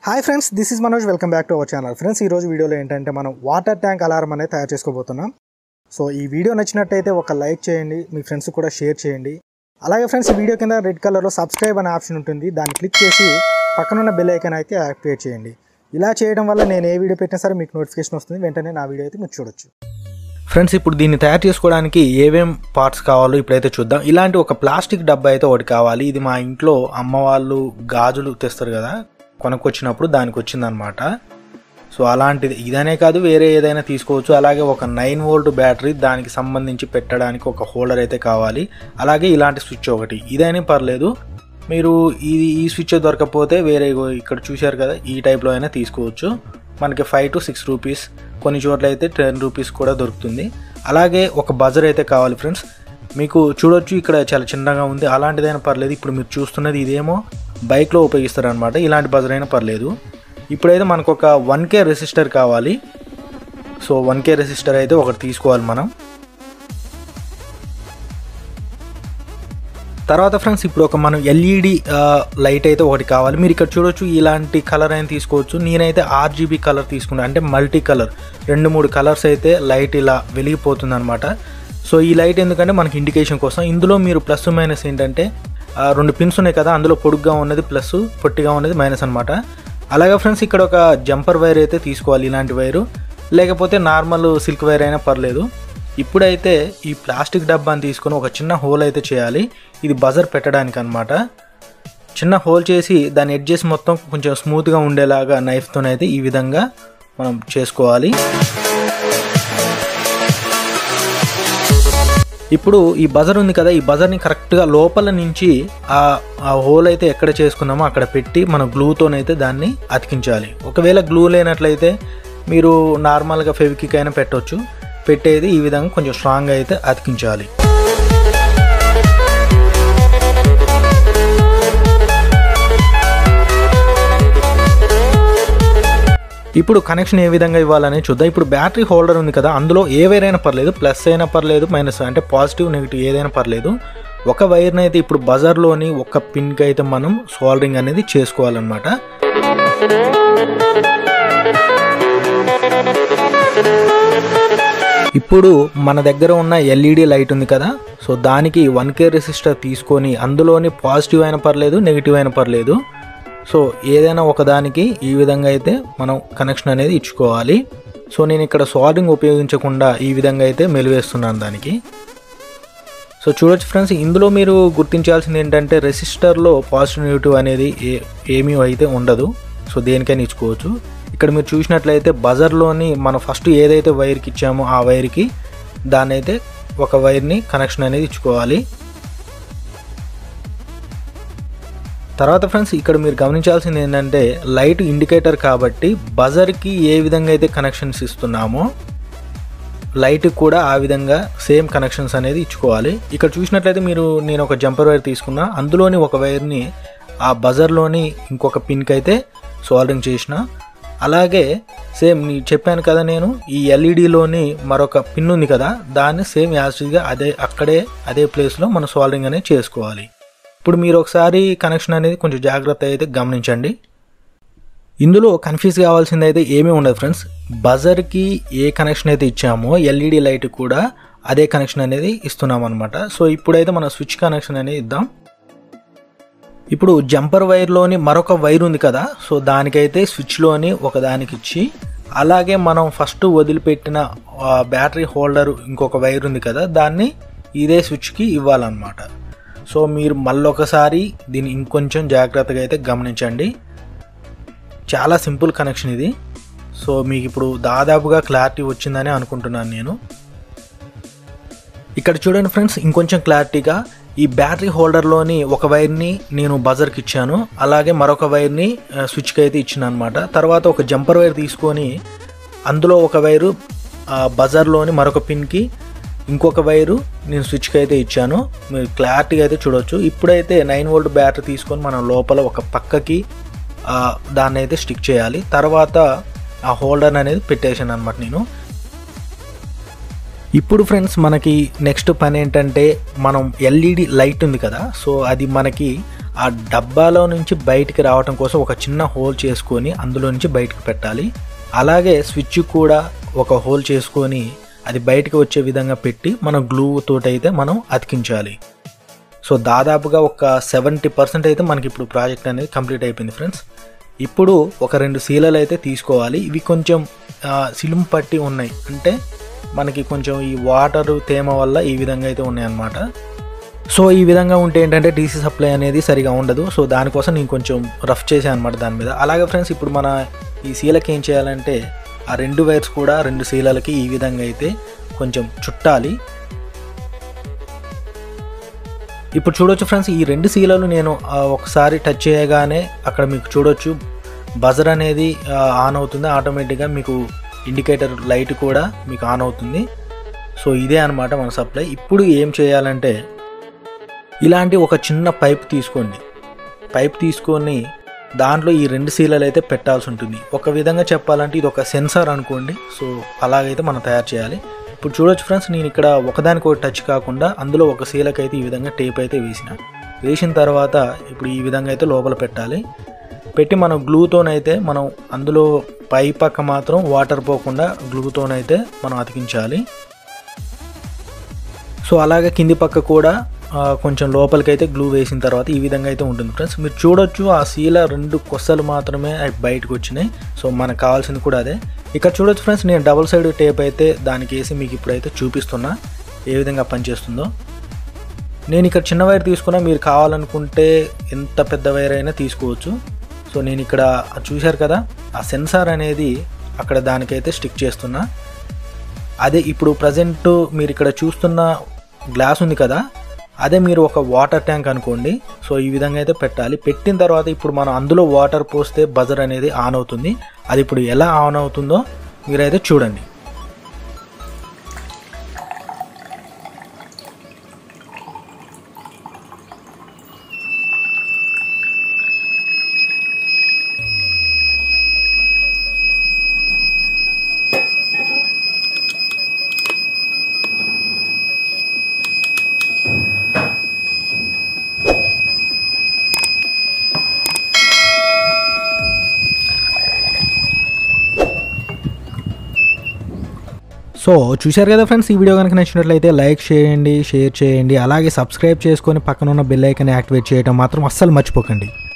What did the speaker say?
hi friends this is Manoj welcome back to our channel friends ఈ రోజు వీడియోలో ఏంటంటే మనం వాటర్ ట్యాంక్ అలారం అనేది తయారు చేసుకోబోతున్నాం సో ఈ వీడియో నచ్చినట్టయితే ఒక లైక్ చేయండి మీ ఫ్రెండ్స్ కూడా షేర్ చేయండి అలాగే ఫ్రెండ్స్ ఈ వీడియో కింద రెడ్ కలర్లో సబ్స్క్రైబ్ అనే ఆప్షన్ ఉంటుంది దాన్ని క్లిక్ చేసి పక్కనున్న బెల్ ఐకాన్ అయితే యాక్టివేట్ చేయండి ఇలా చేయడం వల్ల నేను ఏ వీడియో పెట్టినా సరే మీకు నోటిఫికేషన్ వస్తుంది వెంటనే నా వీడియో అయితే మీరు చూడొచ్చు ఫ్రెండ్స్ ఇప్పుడు దీన్ని తయారు చేసుకోవడానికి ఏమేం పార్ట్స్ కావాలో ఇప్పుడైతే చూద్దాం ఇలాంటి ఒక ప్లాస్టిక్ డబ్బా అయితే ఒకటి కావాలి ఇది మా ఇంట్లో అమ్మ వాళ్ళు గాజులు తెస్తారు కదా కొనుక్కొచ్చినప్పుడు దానికి వచ్చిందనమాట సో అలాంటిది ఇదనే కాదు వేరే ఏదైనా తీసుకోవచ్చు అలాగే ఒక నైన్ వోల్ట్ బ్యాటరీ దానికి సంబంధించి పెట్టడానికి ఒక హోల్డర్ అయితే కావాలి అలాగే ఇలాంటి స్విచ్ ఒకటి ఇదైనా పర్లేదు మీరు ఇది ఈ స్విచ్ దొరకకపోతే వేరే ఇగో ఇక్కడ చూశారు కదా ఈ టైప్లో అయినా తీసుకోవచ్చు మనకి ఫైవ్ టు సిక్స్ రూపీస్ కొన్ని చోట్ల అయితే టెన్ రూపీస్ కూడా దొరుకుతుంది అలాగే ఒక బజర్ అయితే కావాలి ఫ్రెండ్స్ మీకు చూడొచ్చు ఇక్కడ చాలా చిన్నగా ఉంది అలాంటిదైనా పర్లేదు ఇప్పుడు మీరు చూస్తున్నది ఇదేమో బైక్లో ఉపయోగిస్తారనమాట ఇలాంటి బజర్ అయినా పర్లేదు ఇప్పుడైతే మనకు ఒక వన్ కే రెసిస్టర్ కావాలి సో వన్ కే రెసిస్టర్ అయితే ఒకటి తీసుకోవాలి మనం తర్వాత ఫ్రెండ్స్ ఇప్పుడు ఒక మనం ఎల్ఈడి లైట్ అయితే ఒకటి కావాలి మీరు ఇక్కడ చూడొచ్చు ఇలాంటి కలర్ అయినా తీసుకోవచ్చు నేనైతే ఆర్జీబీ కలర్ తీసుకున్నాను అంటే మల్టీ కలర్ రెండు మూడు కలర్స్ అయితే లైట్ ఇలా వెలిగిపోతుంది అనమాట సో ఈ లైట్ ఎందుకంటే మనకి ఇండికేషన్ కోసం ఇందులో మీరు ప్లస్ మైనస్ ఏంటంటే ఆ, రెండు పిన్స్ ఉన్నాయి కదా అందులో పొడుగ్గా ఉన్నది ప్లస్ పొట్టిగా ఉన్నది మైనస్ అనమాట అలాగే ఫ్రెండ్స్ ఇక్కడ ఒక జంపర్ వైర్ అయితే తీసుకోవాలి ఇలాంటి వైరు లేకపోతే నార్మల్ సిల్క్ వైర్ అయినా పర్లేదు ఇప్పుడైతే ఈ ప్లాస్టిక్ డబ్బాని తీసుకొని ఒక చిన్న హోల్ అయితే చేయాలి ఇది బజర్ పెట్టడానికి అనమాట చిన్న హోల్ చేసి దాని ఎడ్జెస్ మొత్తం కొంచెం స్మూత్గా ఉండేలాగా నైఫ్తోనైతే ఈ విధంగా మనం చేసుకోవాలి ఇప్పుడు ఈ బజర్ ఉంది కదా ఈ బజర్ని కరెక్ట్గా లోపల నుంచి ఆ ఆ హోల్ అయితే ఎక్కడ చేసుకున్నామో అక్కడ పెట్టి మన గ్లూతోనైతే దాన్ని అతికించాలి ఒకవేళ గ్లూ లేనట్లయితే మీరు నార్మల్గా ఫెవికిక్ అయినా పెట్టవచ్చు పెట్టేది ఈ విధంగా కొంచెం స్ట్రాంగ్ అయితే అతికించాలి ఇప్పుడు కనెక్షన్ ఏ విధంగా ఇవ్వాలని చూద్దాం ఇప్పుడు బ్యాటరీ హోల్డర్ ఉంది కదా అందులో ఏ వైర్ అయినా పర్లేదు ప్లస్ అయినా పర్లేదు మైనస్ అంటే పాజిటివ్ నెగిటివ్ ఏదైనా పర్లేదు ఒక వైర్ని అయితే ఇప్పుడు బజార్లోని ఒక పిన్కి అయితే మనం సోల్డరింగ్ అనేది చేసుకోవాలన్నమాట ఇప్పుడు మన దగ్గర ఉన్న ఎల్ఈడి లైట్ ఉంది కదా సో దానికి వన్ కే రెసిస్టర్ తీసుకొని అందులోని పాజిటివ్ అయినా పర్లేదు నెగిటివ్ అయినా పర్లేదు సో ఏదైనా ఒకదానికి ఈ విధంగా అయితే మనం కనెక్షన్ అనేది ఇచ్చుకోవాలి సో నేను ఇక్కడ సోల్డరింగ్ ఉపయోగించకుండా ఈ విధంగా అయితే మెలివేస్తున్నాను దానికి సో చూడొచ్చు ఫ్రెండ్స్ ఇందులో మీరు గుర్తించాల్సింది ఏంటంటే రెసిస్టర్లో పాజిటివ్ నెగిటివ్ అనేది ఏ ఏమీ అయితే ఉండదు సో దేనికైనా ఇచ్చుకోవచ్చు ఇక్కడ మీరు చూసినట్లయితే బజర్లోని మనం ఫస్ట్ ఏదైతే వైర్కి ఇచ్చామో ఆ వైర్కి దాన్ని అయితే ఒక వైర్ని కనెక్షన్ అనేది ఇచ్చుకోవాలి తర్వాత ఫ్రెండ్స్ ఇక్కడ మీరు గమనించాల్సింది ఏంటంటే లైట్ ఇండికేటర్ కాబట్టి బజర్కి ఏ విధంగా అయితే కనెక్షన్స్ ఇస్తున్నామో లైట్ కూడా ఆ విధంగా సేమ్ కనెక్షన్స్ అనేది ఇచ్చుకోవాలి ఇక్కడ చూసినట్లయితే మీరు నేను ఒక జంపర్ వైర్ తీసుకున్నా అందులోని ఒక వైర్ని ఆ బజర్లోని ఇంకొక పిన్కి అయితే సోల్డరింగ్ చేసిన అలాగే సేమ్ నీ చెప్పాను కదా నేను ఈ ఎల్ఈడిలోని మరొక పిన్ ఉంది కదా దాన్ని సేమ్ యాసిడ్గా అదే అక్కడే అదే ప్లేస్లో మనం సోల్డరింగ్ అనేది చేసుకోవాలి ఇప్పుడు మీరు ఒకసారి కనెక్షన్ అనేది కొంచెం జాగ్రత్త అయితే గమనించండి ఇందులో కన్ఫ్యూజ్ కావాల్సింది అయితే ఏమీ ఉండదు ఫ్రెండ్స్ బజర్కి ఏ కనెక్షన్ అయితే ఇచ్చామో ఎల్ఈడి లైట్ కూడా అదే కనెక్షన్ అనేది ఇస్తున్నాం అనమాట సో ఇప్పుడైతే మన స్విచ్ కనెక్షన్ అనేది ఇద్దాం ఇప్పుడు జంపర్ వైర్లోని మరొక వైర్ ఉంది కదా సో దానికైతే స్విచ్లోని ఒక దానికి ఇచ్చి అలాగే మనం ఫస్ట్ వదిలిపెట్టిన ఆ, బ్యాటరీ హోల్డర్ ఇంకొక వైర్ ఉంది కదా దాన్ని ఇదే స్విచ్కి ఇవ్వాలన్నమాట సో మీరు మళ్ళొకసారి దీన్ని ఇంకొంచెం జాగ్రత్తగా అయితే గమనించండి చాలా సింపుల్ కనెక్షన్ ఇది సో మీకు ఇప్పుడు దాదాపుగా క్లారిటీ వచ్చిందని అనుకుంటున్నాను నేను ఇక్కడ చూడండి ఫ్రెండ్స్ ఇంకొంచెం క్లారిటీగా ఈ బ్యాటరీ హోల్డర్లోని ఒక వైర్ని నేను బజర్కి ఇచ్చాను అలాగే మరొక వైర్ని ఆ, స్విచ్కి అయితే ఇచ్చిన అనమాట తర్వాత ఒక జంపర్ వైర్ తీసుకొని అందులో ఒక వైరు ఆ, బజర్లోని మరొక పిన్కి ఇంకొక వైరు నేను స్విచ్కి అయితే ఇచ్చాను మీరు క్లారిటీగా అయితే చూడొచ్చు ఇప్పుడైతే నైన్ వోల్ట్ బ్యాటరీ తీసుకొని మనం లోపల ఒక పక్కకి ఆ, దాన్ని అయితే స్టిక్ చేయాలి తర్వాత ఆ హోల్డర్ అనేది పెట్టేసాను అనమాట నేను ఇప్పుడు ఫ్రెండ్స్ మనకి నెక్స్ట్ పని ఏంటంటే మనం ఎల్ఈడి లైట్ ఉంది కదా సో అది మనకి ఆ డబ్బాలో నుంచి బయటికి రావటం కోసం ఒక చిన్న హోల్ చేసుకొని అందులో నుంచి బయటికి పెట్టాలి అలాగే స్విచ్ కూడా ఒక హోల్ చేసుకొని అది బయటికి వచ్చే విధంగా పెట్టి మనం గ్లూ తోటైతే మనం అతికించాలి సో దాదాపుగా ఒక సెవెంటీ పర్సెంట్ అయితే మనకి ఇప్పుడు ప్రాజెక్ట్ అనేది కంప్లీట్ అయిపోయింది ఫ్రెండ్స్ ఇప్పుడు ఒక రెండు సీలలు అయితే తీసుకోవాలి ఇవి కొంచెం సిలుము పట్టి ఉన్నాయి అంటే మనకి కొంచెం ఈ వాటర్ తేమ వల్ల ఈ విధంగా అయితే ఉన్నాయి అన్నమాట సో ఈ విధంగా ఉంటే ఏంటంటే డీసీ సప్లై అనేది సరిగా ఉండదు సో దానికోసం నేను కొంచెం రఫ్ చేశాను అనమాట దాని మీద అలాగే ఫ్రెండ్స్ ఇప్పుడు మన ఈ సీలకి ఏం చేయాలంటే ఆ రెండు వైర్స్ కూడా రెండు సీలలకి ఈ విధంగా అయితే కొంచెం చుట్టాలి ఇప్పుడు చూడొచ్చు ఫ్రెండ్స్ ఈ రెండు సీలలు నేను ఆ, ఒకసారి టచ్ చేయగానే అక్కడ మీకు చూడొచ్చు బజర్ అనేది ఆ, ఆన్ అవుతుంది ఆటోమేటిక్గా మీకు ఇండికేటర్ లైట్ కూడా మీకు ఆన్ అవుతుంది సో ఇదే అనమాట మన సప్లై ఇప్పుడు ఏం చేయాలంటే ఇలాంటి ఒక చిన్న పైప్ తీసుకోండి పైప్ తీసుకొని దాంట్లో ఈ రెండు సీలలు అయితే పెట్టాల్సి ఉంటుంది ఒక విధంగా చెప్పాలంటే ఇది ఒక సెన్సార్ అనుకోండి సో అలాగైతే మనం తయారు చేయాలి ఇప్పుడు చూడొచ్చు ఫ్రెండ్స్ నేను ఇక్కడ ఒకదానికి ఒక టచ్ కాకుండా అందులో ఒక సీలకి అయితే ఈ విధంగా టేప్ అయితే వేసిన వేసిన తర్వాత ఇప్పుడు ఈ విధంగా అయితే లోపల పెట్టాలి పెట్టి మనం గ్లూతోనైతే మనం అందులో పై పక్క మాత్రం వాటర్ పోకుండా గ్లూతోనైతే మనం అతికించాలి సో అలాగే కింది పక్క కూడా ఆ, కొంచెం లోపలికైతే గ్లూ వేసిన తర్వాత ఈ విధంగా అయితే ఉంటుంది ఫ్రెండ్స్ మీరు చూడొచ్చు ఆ సీల రెండు కొస్సలు మాత్రమే అవి బయటకు వచ్చినాయి సో మనకు కావాల్సింది కూడా అదే ఇక్కడ చూడొచ్చు ఫ్రెండ్స్ నేను డబుల్ సైడ్ టేప్ అయితే దానికి వేసి మీకు ఇప్పుడైతే చూపిస్తున్నా ఏ విధంగా పనిచేస్తుందో నేను ఇక్కడ చిన్న వైర్ తీసుకున్నా మీరు కావాలనుకుంటే ఎంత పెద్ద వైర్ అయినా తీసుకోవచ్చు సో నేను ఇక్కడ చూశారు కదా ఆ సెన్సార్ అనేది అక్కడ దానికైతే స్టిక్ చేస్తున్నా అదే ఇప్పుడు ప్రజెంట్ మీరు ఇక్కడ చూస్తున్న గ్లాస్ ఉంది కదా అదే మీరు ఒక వాటర్ ట్యాంక్ అనుకోండి సో ఈ విధంగా అయితే పెట్టాలి పెట్టిన తర్వాత ఇప్పుడు మనం అందులో వాటర్ పోస్తే బజర్ అనేది ఆన్ అవుతుంది అది ఇప్పుడు ఎలా ఆన్ అవుతుందో మీరైతే చూడండి సో చూశారు కదా ఫ్రెండ్స్ ఈ వీడియో కనుక నచ్చినట్లయితే లైక్ చేయండి షేర్ చేయండి అలాగే సబ్స్క్రైబ్ చేసుకొని పక్కన ఉన్న బెల్ ఐకన్ యాక్టివేట్ చేయడం మాత్రం అస్సలు మర్చిపోకండి